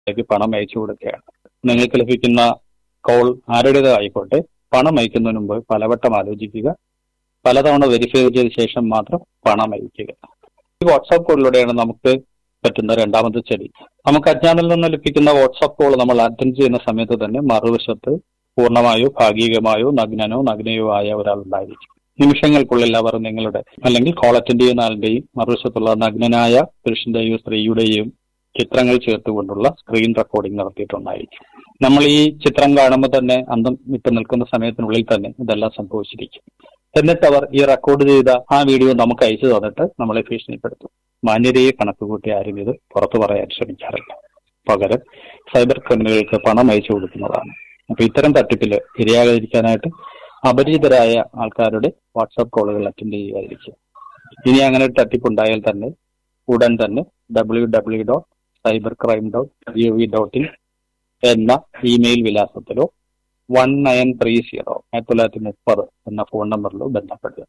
ലേക്ക് പണം അയച്ചു കൊടുക്കുകയാണ് നിങ്ങൾക്ക് ലഭിക്കുന്ന കോൾ ആരുടേതായിക്കോട്ടെ പണം അയക്കുന്നതിന് മുമ്പ് പലവട്ടം ആലോചിക്കുക പലതവണ വെരിഫൈ ചെയ്ത ശേഷം മാത്രം പണം അയക്കുക ഈ വാട്സാപ്പ് കോളിലൂടെയാണ് നമുക്ക് പറ്റുന്ന രണ്ടാമത്തെ ചെടി നമുക്ക് അജ്ഞാനിൽ നിന്ന് ലഭിക്കുന്ന വാട്സാപ്പ് കോൾ നമ്മൾ അറ്റൻഡ് ചെയ്യുന്ന സമയത്ത് തന്നെ മറുവശത്ത് പൂർണ്ണമായോ ഭാഗികമായോ നഗ്നനോ നഗ്നയോ ആയ ഒരാളുണ്ടായിരിക്കും നിമിഷങ്ങൾക്കുള്ളിൽ അവർ നിങ്ങളുടെ അല്ലെങ്കിൽ കോൾ അറ്റൻഡ് ചെയ്യുന്ന ആളുടെയും മറുവശത്തുള്ള നഗ്നനായ പുരുഷന്റെയോ സ്ത്രീയുടെയും ചിത്രങ്ങൾ ചേർത്തുകൊണ്ടുള്ള സ്ക്രീൻ റെക്കോർഡിംഗ് നടത്തിയിട്ടുണ്ടായിരിക്കും നമ്മൾ ഈ ചിത്രം കാണുമ്പോൾ തന്നെ അന്തം വിട്ട് നിൽക്കുന്ന സമയത്തിനുള്ളിൽ തന്നെ ഇതെല്ലാം സംഭവിച്ചിരിക്കും എന്നിട്ട് അവർ ഈ റെക്കോർഡ് ചെയ്ത ആ വീഡിയോ നമുക്ക് അയച്ചു തന്നിട്ട് നമ്മളെ ഭീഷണിപ്പെടുത്തും മാന്യതയെ കണക്ക് കൂട്ടി ആരും ഇത് പുറത്തു പറയാൻ ശ്രമിക്കാറില്ല പകരം സൈബർ ക്രിമിനലുകൾക്ക് പണം അയച്ചു കൊടുക്കുന്നതാണ് അപ്പൊ ഇത്തരം തട്ടിപ്പിൽ ഇരയാകാതിരിക്കാനായിട്ട് അപരിചിതരായ ആൾക്കാരുടെ വാട്സാപ്പ് കോളുകൾ അറ്റൻഡ് ചെയ്യുകയായിരിക്കും ഇനി അങ്ങനെ ഒരു തട്ടിപ്പ് ഉണ്ടായാൽ തന്നെ ഉടൻ തന്നെ W W dot cyber crime dot G V dot in എന്ന ഇമെയിൽ വിലാസത്തിലോ വൺ നയൻ ത്രീ സീറോ ആയിരത്തി തൊള്ളായിരത്തി മുപ്പത് എന്ന ഫോൺ നമ്പറിലോ ബന്ധപ്പെടുക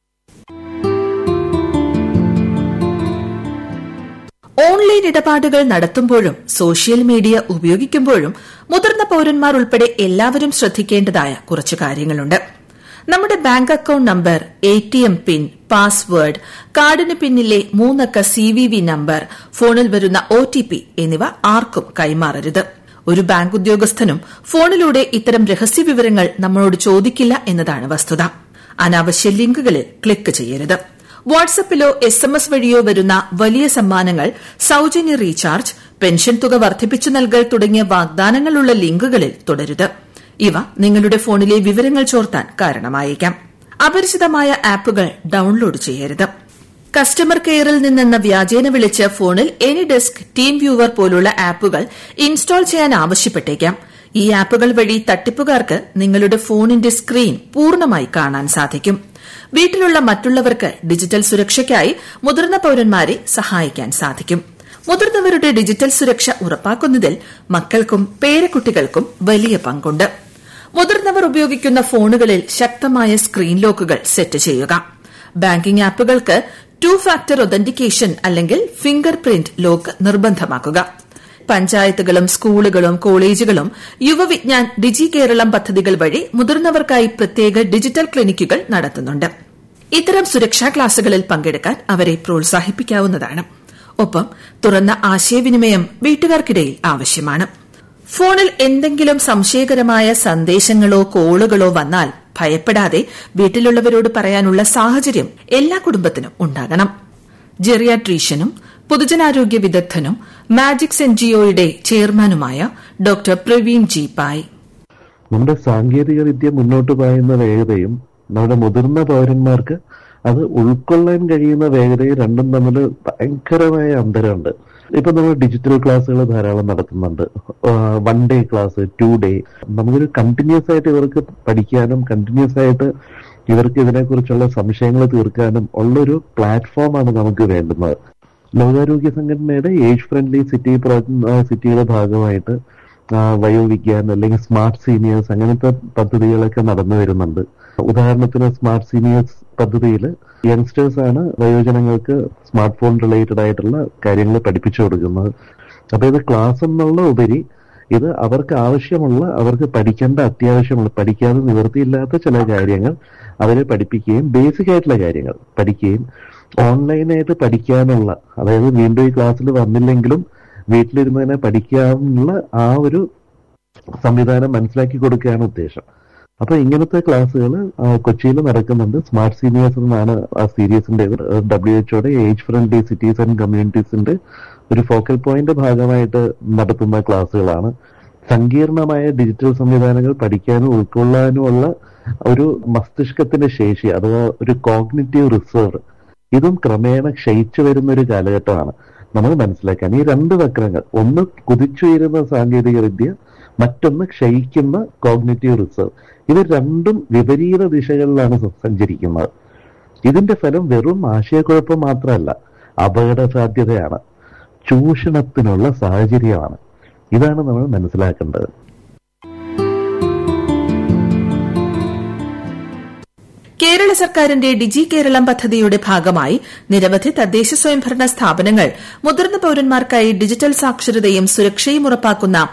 ഓൺലൈൻ ഇടപാടുകൾ നടത്തുമ്പോഴും സോഷ്യൽ മീഡിയ ഉപയോഗിക്കുമ്പോഴും മുതിർന്ന പൌരന്മാർ ഉൾപ്പെടെ എല്ലാവരും ശ്രദ്ധിക്കേണ്ടതായ കുറച്ചു കാര്യങ്ങളുണ്ട് നമ്മുടെ bank account number A T M pin password കാർഡിന് പിന്നിലെ മൂന്നക്ക സി വി വി നമ്പർ ഫോണിൽ വരുന്ന ഒ ടി പി എന്നിവ ആർക്കും കൈമാറരുത് ഒരു ബാങ്ക് ഉദ്യോഗസ്ഥനും ഫോണിലൂടെ ഇത്തരം രഹസ്യ വിവരങ്ങൾ നമ്മളോട് ചോദിക്കില്ല എന്നതാണ് വസ്തുത അനാവശ്യ ലിങ്കുകളിൽ ക്ലിക്ക് ചെയ്യരുത് വാട്സപ്പിലോ എസ് എം എസ് വഴിയോ വരുന്ന വലിയ സമ്മാനങ്ങൾ സൌജന്യ റീചാർജ് പെൻഷൻ തുക വർദ്ധിപ്പിച്ചു നൽകൽ തുടങ്ങിയ വാഗ്ദാനങ്ങളുള്ള ലിങ്കുകളിൽ തുടരുത് ഇവ നിങ്ങളുടെ ഫോണിലെ വിവരങ്ങൾ ചോർത്താൻ കാരണമായേക്കാം അപരിചിതമായ ആപ്പുകൾ ഡൌൺലോഡ് ചെയ്യരുത് കസ്റ്റമർ കെയറിൽ നിന്നെന്ന വ്യാജേന വിളിച്ച് ഫോണിൽ എനി ഡെസ്ക് ടീം വ്യൂവർ പോലുള്ള ആപ്പുകൾ ഇൻസ്റ്റാൾ ചെയ്യാൻ ആവശ്യപ്പെട്ടേക്കാം ഈ ആപ്പുകൾ വഴി തട്ടിപ്പുകാർക്ക് നിങ്ങളുടെ ഫോണിന്റെ സ്ക്രീൻ പൂർണ്ണമായി കാണാൻ സാധിക്കും വീട്ടിലുള്ള മറ്റുള്ളവർക്ക് ഡിജിറ്റൽ സുരക്ഷയ്ക്കായി മുതിർന്ന പൌരന്മാരെ സഹായിക്കാൻ സാധിക്കും മുതിർന്നവരുടെ ഡിജിറ്റൽ സുരക്ഷ ഉറപ്പാക്കുന്നതിൽ മക്കൾക്കും പേരക്കുട്ടികൾക്കും വലിയ പങ്കുണ്ട് മുതിർന്നവർ ഉപയോഗിക്കുന്ന ഫോണുകളിൽ ശക്തമായ സ്ക്രീൻ ലോക്കുകൾ സെറ്റ് ചെയ്യുക ബാങ്കിംഗ് ആപ്പുകൾക്ക് ടു ഫാക്ടർ ഒതന്റിക്കേഷൻ അല്ലെങ്കിൽ ഫിംഗർ പ്രിന്റ് ലോക്ക് നിർബന്ധമാക്കുക പഞ്ചായത്തുകളും സ്കൂളുകളും കോളേജുകളും യുവവിജ്ഞാൻ ഡിജി കേരളം പദ്ധതികൾ വഴി മുതിർന്നവർക്കായി പ്രത്യേക ഡിജിറ്റൽ ക്ലിനിക്കുകൾ നടത്തുന്നുണ്ട് ഇത്തരം സുരക്ഷാ ക്ലാസുകളിൽ പങ്കെടുക്കാൻ അവരെ പ്രോത്സാഹിപ്പിക്കാവുന്നതാണ് ഒപ്പം തുറന്ന ആശയവിനിമയം വീട്ടുകാർക്കിടയിൽ ആവശ്യമാണ് ഫോണിൽ എന്തെങ്കിലും സംശയകരമായ സന്ദേശങ്ങളോ കോളുകളോ വന്നാൽ ഭയപ്പെടാതെ വീട്ടിലുള്ളവരോട് പറയാനുള്ള സാഹചര്യം എല്ലാ കുടുംബത്തിനും ഉണ്ടാകണം ജെറിയാട്രീഷ്യനും പൊതുജനാരോഗ്യ വിദഗ്ധനും മാജിക്സ് എൻജിഒയുടെ ചെയർമാനുമായ ഡോക്ടർ പ്രവീൺ ജി പായ് നമ്മുടെ സാങ്കേതിക വിദ്യ മുന്നോട്ട് പായുന്ന വേഗതയും നമ്മുടെ മുതിർന്ന പൗരന്മാർക്ക് അത് ഉൾക്കൊള്ളാൻ കഴിയുന്ന വേഗതയും രണ്ടും തമ്മിൽ ഭയങ്കരമായ അന്തരമുണ്ട് ഇപ്പൊ നമ്മൾ ഡിജിറ്റൽ ക്ലാസ്സുകൾ ധാരാളം നടത്തുന്നുണ്ട് one day class two day നമുക്കൊരു കണ്ടിന്യൂസ് ആയിട്ട് ഇവർക്ക് പഠിക്കാനും കണ്ടിന്യൂസ് ആയിട്ട് ഇവർക്ക് ഇതിനെക്കുറിച്ചുള്ള സംശയങ്ങൾ തീർക്കാനും ഉള്ളൊരു പ്ലാറ്റ്ഫോമാണ് നമുക്ക് വേണ്ടുന്നത് ലോകാരോഗ്യ സംഘടനയുടെ ഏജ് ഫ്രണ്ട്ലി സിറ്റി സിറ്റിയുടെ ഭാഗമായിട്ട് വയോവിജ്ഞാൻ അല്ലെങ്കിൽ സ്മാർട്ട് സീനിയേഴ്സ് അങ്ങനത്തെ പദ്ധതികളൊക്കെ നടന്നു വരുന്നുണ്ട് ഉദാഹരണത്തിന് സ്മാർട്ട് സീനിയേഴ്സ് പദ്ധതിയിൽ യങ്സ്റ്റേഴ്സ് ആണ് വയോജനങ്ങൾക്ക് സ്മാർട്ട് ഫോൺ റിലേറ്റഡ് ആയിട്ടുള്ള കാര്യങ്ങൾ പഠിപ്പിച്ചു കൊടുക്കുന്നത് അപ്പൊ ഇത് ക്ലാസ് എന്നുള്ള ഉപരി ഇത് അവർക്ക് ആവശ്യമുള്ള അവർക്ക് പഠിക്കേണ്ട അത്യാവശ്യമുള്ള പഠിക്കാതെ നിവൃത്തിയില്ലാത്ത ചില കാര്യങ്ങൾ അവരെ പഠിപ്പിക്കുകയും ബേസിക് ആയിട്ടുള്ള കാര്യങ്ങൾ പഠിക്കുകയും ഓൺലൈനായിട്ട് പഠിക്കാനുള്ള അതായത് വീണ്ടും ഈ ക്ലാസ്സിൽ വന്നില്ലെങ്കിലും വീട്ടിലിരുന്ന് തന്നെ പഠിക്കാനുള്ള ആ ഒരു സംവിധാനം മനസ്സിലാക്കി കൊടുക്കുകയാണ് ഉദ്ദേശം അപ്പൊ ഇങ്ങനത്തെ ക്ലാസ്സുകൾ കൊച്ചിയിൽ നടക്കുന്നുണ്ട് സ്മാർട്ട് സീനിയേഴ്സ് എന്നാണ് ആ സീരീസിന്റെ ഡബ്ല്യു എച്ച്ഒയുടെ ഏജ് ഫ്രണ്ട്ലി സിറ്റീസ് ആൻഡ് കമ്മ്യൂണിറ്റീസിന്റെ ഒരു ഫോക്കൽ പോയിന്റ് ഭാഗമായിട്ട് നടത്തുന്ന ക്ലാസ്സുകളാണ് സങ്കീർണമായ ഡിജിറ്റൽ സംവിധാനങ്ങൾ പഠിക്കാനും ഉൾക്കൊള്ളാനുമുള്ള ഒരു മസ്തിഷ്കത്തിന്റെ ശേഷി അഥവാ ഒരു കോഗ്നിറ്റീവ് റിസർവ് ഇതും ക്രമേണ ക്ഷയിച്ചു വരുന്ന ഒരു കാലഘട്ടമാണ് നമ്മൾ മനസ്സിലാക്കാൻ ഈ രണ്ട് വക്രങ്ങൾ ഒന്ന് കുതിച്ചുയരുന്ന സാങ്കേതിക വിദ്യ മറ്റൊന്ന് ക്ഷയിക്കുന്ന കോഗ്നേറ്റീവ് റിസർവ് ഇത് രണ്ടും വിപരീത ദിശകളിലാണ് സഞ്ചരിക്കുന്നത് ഇതിന്റെ ഫലം വെറും ആശയക്കുഴപ്പം മാത്രമല്ല അപകട സാധ്യതയാണ് ചൂഷണത്തിനുള്ള സാഹചര്യമാണ് ഇതാണ് നമ്മൾ മനസ്സിലാക്കേണ്ടത് കേരള സർക്കാരിന്റെ ഡിജി കേരളം പദ്ധതിയുടെ ഭാഗമായി നിരവധി തദ്ദേശ സ്വയംഭരണ സ്ഥാപനങ്ങൾ മുതിർന്ന പൌരന്മാർക്കായി ഡിജിറ്റൽ സാക്ഷരതയും സുരക്ഷയും ഉറപ്പാക്കുന്ന